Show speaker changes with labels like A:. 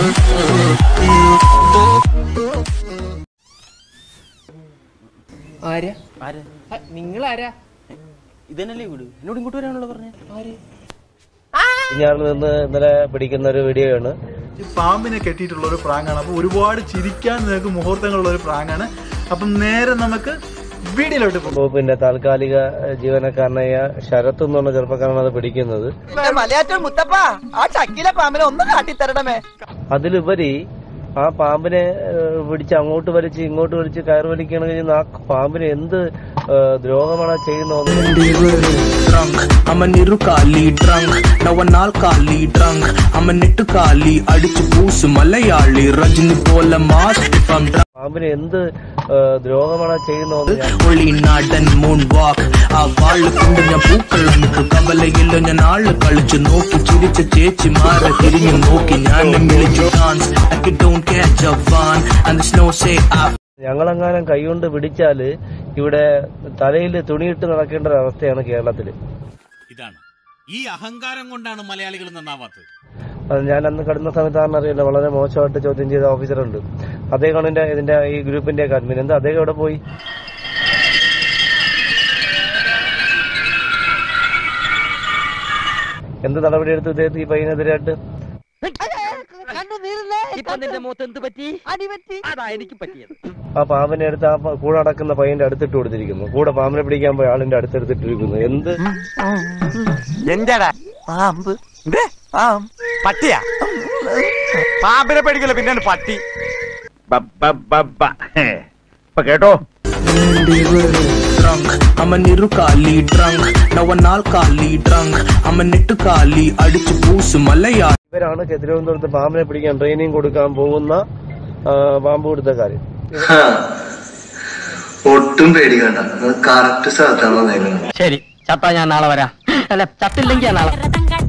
A: ആരാ
B: ആര്
A: നിങ്ങൾ ആരാ
B: ഇതന്നല്ലേ വീട് എന്നോട് ഇങ്ങോട്ട് വരാനുള്ള പറഞ്ഞേ
A: ആര്
C: ഇഞ്ഞാറിൽ നിന്ന് ഇന്നലെ പിടിക്കുന്ന ഒരു വീഡിയോയാണ്
D: ഈ പാമ്പിനെ കെട്ടിയിട്ടുള്ള ഒരു പ്രാങ്കാണ് അപ്പോൾ ഒരുപാട് ചിരിക്കാൻ നിങ്ങൾക്ക് മുഹൂർത്തങ്ങളുള്ള ഒരു പ്രാങ്കാണ് അപ്പം നേരെ നമുക്ക് വീഡിയോയിലോട്ട് പോകും
C: വകുപ്പിന്റെ താൽക്കാലിക ഏഹ്, ജീവനക്കാരനായ ശരത്ത് എന്ന് പറഞ്ഞ ചെറുപ്പക്കാരനാണ് അത് പിടിക്കുന്നത്
E: മലയാറ്റൂർ മുത്തപ്പ ആ ചക്കിലെ പാമ്പിനെ ഒന്ന് കാട്ടിത്തരണമേ
C: അതിലുപരി ആ പാമ്പിനെ ഏഹ്, പിടിച്ച് അങ്ങോട്ട് വലിച്ച് ഇങ്ങോട്ട് വലിച്ച് കയർ വലിക്കുകയാണെങ്കിൽ ചെയ്യുന്ന ആ പാമ്പിന് എന്ത് ഏഹ്, ദ്രോഹമാണ് ആ ചെയ്യുന്നത്
F: drunk. I'm a niru kali drunk. Now a nal kali drunk. I'm a nittu kali അടിച്ചു പൂസ് മലയാളി രജനി പോലെ മാസ് if I'm drunk.
C: പാമ്പിന് എന്ത് ഏഹ്, ദ്രോഹമാണ് ആ ചെയ്യുന്നത് ഞാൻ
F: ഒളി നാടൻ മൂൺ വാക്ക് ആ വാള് കൊണ്ട് ഞാൻ പൂക്കളമിട്ടു കവലയില്ല ഞാൻ ആള് കളിച്ചു നോക്കി ചിരിച്ച ചേച്ചി മാറി തിരിഞ്ഞു നോക്കി ഞാൻ വിളിച്ചു dance I don't catch a van and the snow say I
C: ഞങ്ങളെങ്ങാനും കൈകൊണ്ട് പിടിച്ചാല് ഇവിടെ തലയിൽ തുണിയിട്ട് നടക്കേണ്ട ഒരു അവസ്ഥയാണ് കേരളത്തില്
G: ഇതാണ് ഈ അഹങ്കാരം കൊണ്ടാണ് മലയാളികൾ നന്നാവാത്തത്
C: അത് ഞാൻ അന്ന് കടന്ന സമയത്ത് ആണെന്ന് അറിയില്ല വളരെ മോശമായിട്ട് ചോദ്യം ചെയ്ത ഓഫീസറുണ്ട് അദ്ദേഹമാണ് എന്റെ ഇതിന്റെ ഈ ഗ്രൂപ്പിന്റെ അഡ്മിൻ എന്താ അദ്ദേഹം എവിടെ പോയി എന്ത് നടപടി എടുത്തു ഇദ്ദേഹത്തെ ഈ പയ്യനെതിരായിട്ട്
E: ഇപ്പൊ നിന്റെ മുഖത്ത് എന്ത് പറ്റി അടി പറ്റി അതാ എനിക്ക് പറ്റിയത്
C: ആ പാമ്പിനെ എടുത്ത് ആ പ- കൂടെ നടക്കുന്ന പയ്യന്റെ അടുത്തിട്ട് കൊടുത്തിരിക്കുന്നു കൂടെ പാമ്പിനെ പിടിക്കാൻ പോയ ആളിന്റെ അടുത്തെടുത്തിട്ടിരിക്കുന്നു എന്ത്
E: എന്താടാ പാമ്പ് ദേ, പാമ്പ് പട്ടിയാ പാമ്പിനെ പേടിക്കല പിന്നെ പട്ടി
C: കേട്ടോ
F: drunk. I'm a niru kali drunk. Now a nal kali drunk. I'm a nittu kali അടിച്ചു പൂസ് മലയാളി
C: ഇവരാണ് തിരുവനന്തപുരത്ത് പാമ്പിനെ പിടിക്കാൻ ട്രെയിനിങ് കൊടുക്കാൻ പോകുന്ന ആ, പാമ്പ് പിടുത്തക്കാര്
H: ഒട്ടും പേടിക്കണ്ട കറക്റ്റ് സ്ഥലത്താണ് വന്നേക്കുന്നത്
E: ശരി ചത്താ ഞാൻ നാളെ വരാം അല്ല ചത്തില്ലെങ്കിൽ ഞാൻ നാളെ
I: തങ്ക